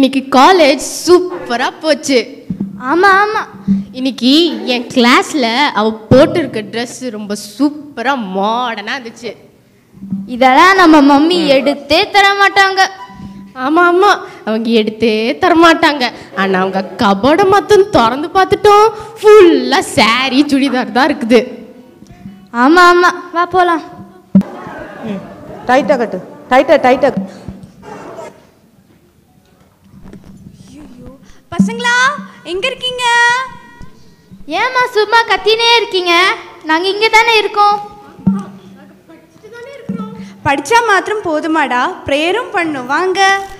இன்னைக்கு காலேஜ் சூப்பரா போச்சு ஆமா ஆமா இன்னைக்கு என் கிளாஸ்ல அவ போட்டிருக்க Dress ரொம்ப சூப்பரா மாடர்னா இருந்துச்சு இதெல்லாம் நம்ம மம்மி எடுத்தே தர மாட்டாங்க ஆமா ஆமா அவங்க எடுத்தே தரமாட்டாங்க ஆனா அவங்க கபோர்டை மட்டும் திறந்து பார்த்துட்டோம் ஃபுல்லா saree சுடிதார் தான் இருக்குது ஆமா ஆமா வா போலாம் டைட்டா கட்டு டைட்டா டைட்டா பசங்களா எங்க இருக்கீங்க ஏம்மா சும்மா கத்தினே இருக்கீங்க நாங்க இங்க தானே இருக்கோம் படிச்சா மாத்திரம் போதுமாடா ப்ரேயரும் பண்ணும் வாங்க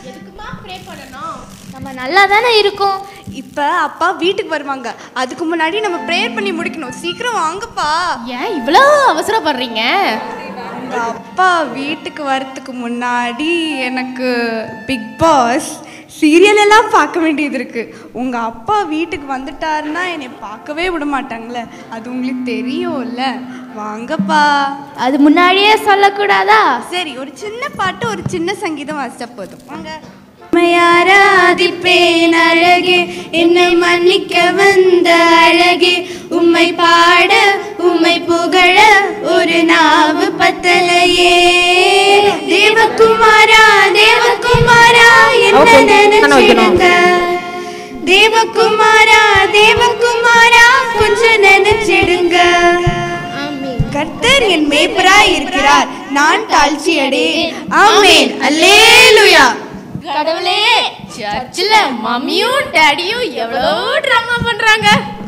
நம்ம நல்லா தானே இருக்கோம் இப்ப அப்பா வீட்டுக்கு வருவாங்க அதுக்கு முன்னாடி நம்ம ப்ரேயர் பண்ணி முடிக்கணும் சீக்கிரம் வாங்கப்பா ஏன் இவ்வளோ அவசரப்படுறீங்க உங்க அப்பா வீட்டுக்கு வரத்துக்கு முன்னாடி எனக்கு பிக் பாஸ் சீரியல் எல்லாம் பார்க்க வேண்டியது இருக்கு உங்க அப்பா வீட்டுக்கு வந்துட்டாருன்னா என்னை பார்க்கவே விட மாட்டாங்களே அது உங்களுக்கு தெரியும்ல வாங்கப்பா அது முன்னாடியே சொல்லக்கூடாதா சரி ஒரு சின்ன பாட்டு ஒரு சின்ன சங்கீதம் வாசிச்சா போதும் வாங்க உம்மையாராதிப்பேன் அழகே என்னை மன்னிக்க வந்த அழகே உம்மை பாட உம்மை புகழ ஒரு நாவு பத்தலையே தேவகுமாரா தேவகுமாரா என்ன Okay, நான் வைக்கணும். நினைச்சிடுங்க தேவகுமாரா தேவகுமாரா கொஞ்சம் நினைச்சிடுங்க கர்த்தர் என் மேய்ப்பராய் இருக்கிறார் நான் தாழ்ச்சி அடையேன் ஆமென் அல்லேலூயா கடவுளே சர்ச்சில் மம்மியும் டேடியும் எவ்வளோ ட்ராமா பண்றாங்க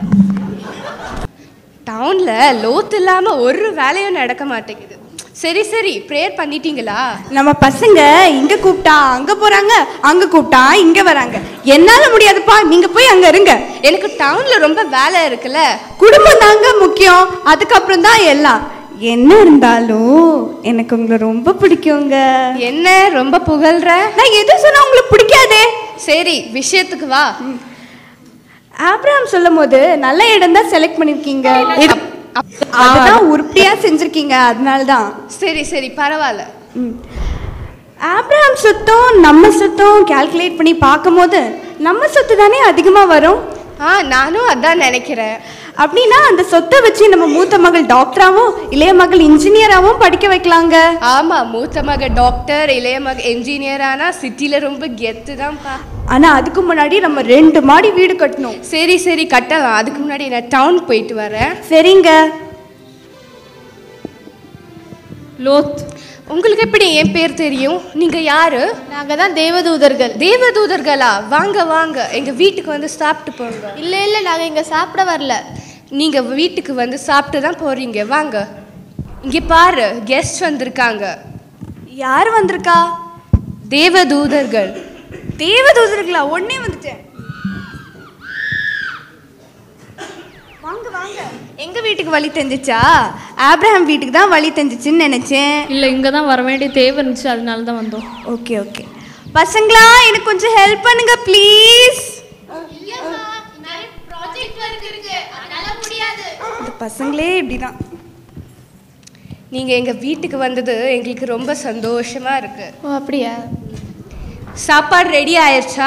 டவுன்ல லோத் இல்லாம ஒரு வேலையும் நடக்க மாட்டேங்குது சரி சரி ப்ரேயர் பண்ணிட்டீங்களா நம்ம பசங்க இங்க கூப்பிட்டா அங்க போறாங்க அங்க கூப்பிட்டா இங்க வராங்க என்னால முடியாதுப்பா நீங்க போய் அங்க இருங்க எனக்கு டவுன்ல ரொம்ப வேலை இருக்குல்ல குடும்பம் தாங்க முக்கியம் அதுக்கப்புறம் தான் எல்லாம் என்ன இருந்தாலும் எனக்கு உங்களை ரொம்ப பிடிக்குங்க என்ன ரொம்ப புகழ்ற நான் எது சொன்னா உங்களுக்கு பிடிக்காதே சரி விஷயத்துக்கு வா ஆப்ரஹாம் சொல்லும் போது நல்ல இடம் தான் செலக்ட் பண்ணிருக்கீங்க இது- அதுதான் உருப்படியா செஞ்சிருக்கீங்க அதனால தான் சரி சரி பரவாயில்ல ஆப்ரஹாம் சொத்தும் நம்ம சொத்தும் கால்குலேட் பண்ணி பார்க்கும்போது நம்ம சொத்து தானே அதிகமாக வரும் ஆ நானும் அதான் நினைக்கிறேன் அப்படின்னா அந்த சொத்தை வச்சு நம்ம மூத்த மகள் டாக்டராகவும் இளைய மகள் இன்ஜினியராகவும் படிக்க வைக்கலாங்க ஆமா மூத்த மக டாக்டர் இளைய மக என்ஜினியர் ஆனா சிட்டில ரொம்ப கெத்து தான்ப்பா ஆனா அதுக்கு முன்னாடி நம்ம ரெண்டு மாடி வீடு கட்டணும் சரி சரி கட்டலாம் அதுக்கு முன்னாடி நான் டவுன் போயிட்டு வரேன் சரிங்க லோத் உங்களுக்கு எப்படி என் பேர் தெரியும் நீங்க யாரு நாங்க தான் தேவதூதர்கள் தேவதூதர்களா வாங்க வாங்க எங்க வீட்டுக்கு வந்து சாப்பிட்டு போங்க இல்ல இல்ல நாங்க இங்க சாப்பிட வரல நீங்க வீட்டுக்கு வந்து சாப்பிட்டு தான் போறீங்க வாங்க இங்க பாரு கெஸ்ட் வந்திருக்காங்க யார் வந்திருக்கா தேவதூதர்கள் தேவதூதர்களா உடனே வந்துட்டேன் வாங்க வாங்க எங்க வீட்டுக்கு வழி தெரிஞ்சிச்சா ஆப்ரஹாம் வீட்டுக்கு தான் வழி தெரிஞ்சிச்சுன்னு நினைச்சேன் இல்லை இங்கே தான் வர வேண்டிய தேவை இருந்துச்சு அதனால தான் வந்தோம் ஓகே ஓகே பசங்களா எனக்கு கொஞ்சம் ஹெல்ப் பண்ணுங்க ப்ளீஸ் இந்த பசங்களே இப்படிதான் நீங்க எங்க வீட்டுக்கு வந்தது எங்களுக்கு ரொம்ப சந்தோஷமா இருக்கு ஓ அப்படியா சாப்பாடு ரெடி ஆயிருச்சா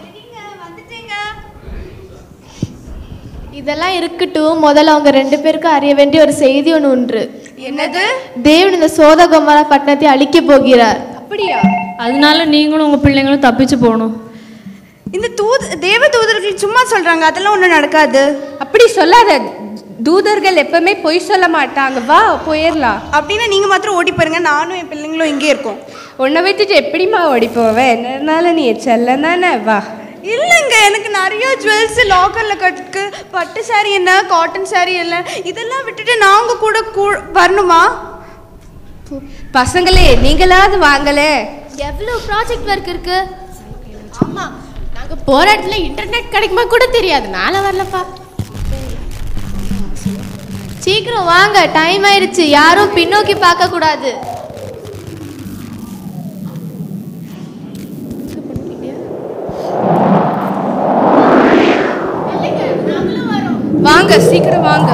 இதெல்லாம் இருக்கட்டும் முதல்ல அவங்க ரெண்டு பேருக்கும் அறிய வேண்டிய ஒரு செய்தி ஒன்று உண்டு என்னது தேவன் இந்த சோதகமர பட்டணத்தை அழிக்க போகிறார் அப்படியா அதனால நீங்களும் உங்கள் பிள்ளைங்களும் தப்பிச்சு போகணும் இந்த தூத தேவ தூதர்கள் சும்மா சொல்றாங்க அதெல்லாம் ஒன்றும் நடக்காது அப்படி சொல்லாத தூதர்கள் எப்பவுமே பொய் சொல்ல மாட்டாங்க வா போயிடலாம் அப்படின்னா நீங்க மாத்திரம் ஓடி பாருங்க நானும் என் பிள்ளைங்களும் இங்கே இருக்கோம் உன்னை விட்டுட்டு எப்படிம்மா ஓடி போவேன் என்ன இருந்தாலும் நீ செல்லம் தானே வா இல்லைங்க எனக்கு நிறைய ஜுவல்ஸ் லாக்கர்ல கட்டுக்கு பட்டு saree என்ன காட்டன் saree என்ன இதெல்லாம் விட்டுட்டு நாங்க கூட கூ- வரணுமா பசங்களே நீங்களாவது வாங்களே எவ்வளவு ப்ராஜெக்ட் ஒர்க் இருக்கு ஆமா நாங்க போற இடத்துல இன்டர்நெட் கிடைக்குமா கூட தெரியாது நாளை வரலப்பா சீக்கிரம் வாங்க டைம் ஆயிருச்சு யாரும் பின்னோக்கி பார்க்க கூடாது வாங்க சீக்கிரம் வாங்க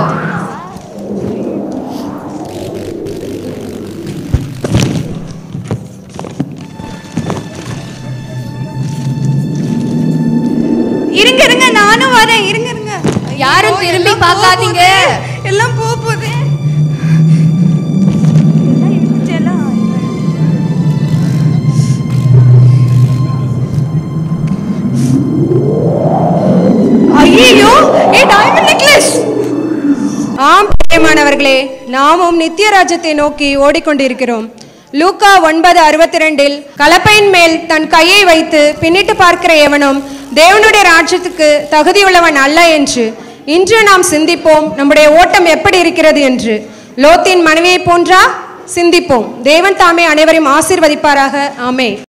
இருங்க இருங்க நானும் வரேன் இருங்க இருங்க யாரும் ஐயோ, திரும்பி எல்லாம் போக பார்க்காதீங்க. போகுது. எல்லாம் போக போகுது எல்லாம் எடுத்துட்டு எல்லாம் ஐயோ ஏ டைமண்ட் நெக்லஸ் ஆம் பிரியமானவர்களே நாமும் நித்திய ராஜ்யத்தை நோக்கி ஓடிக்கொண்டிருக்கிறோம் லூக்கா ஒன்பது அறுபத்தி ரெண்டில் கலப்பையின் மேல் தன் கையை வைத்து பின்னிட்டு பார்க்கிற எவனும் தேவனுடைய ராஜ்யத்துக்கு தகுதியுள்ளவன் அல்ல என்று இன்று நாம் சிந்திப்போம் நம்முடைய ஓட்டம் எப்படி இருக்கிறது என்று லோத்தின் மனைவியை போன்றா சிந்திப்போம் தேவன் தாமே அனைவரையும் ஆசீர்வதிப்பாராக ஆமே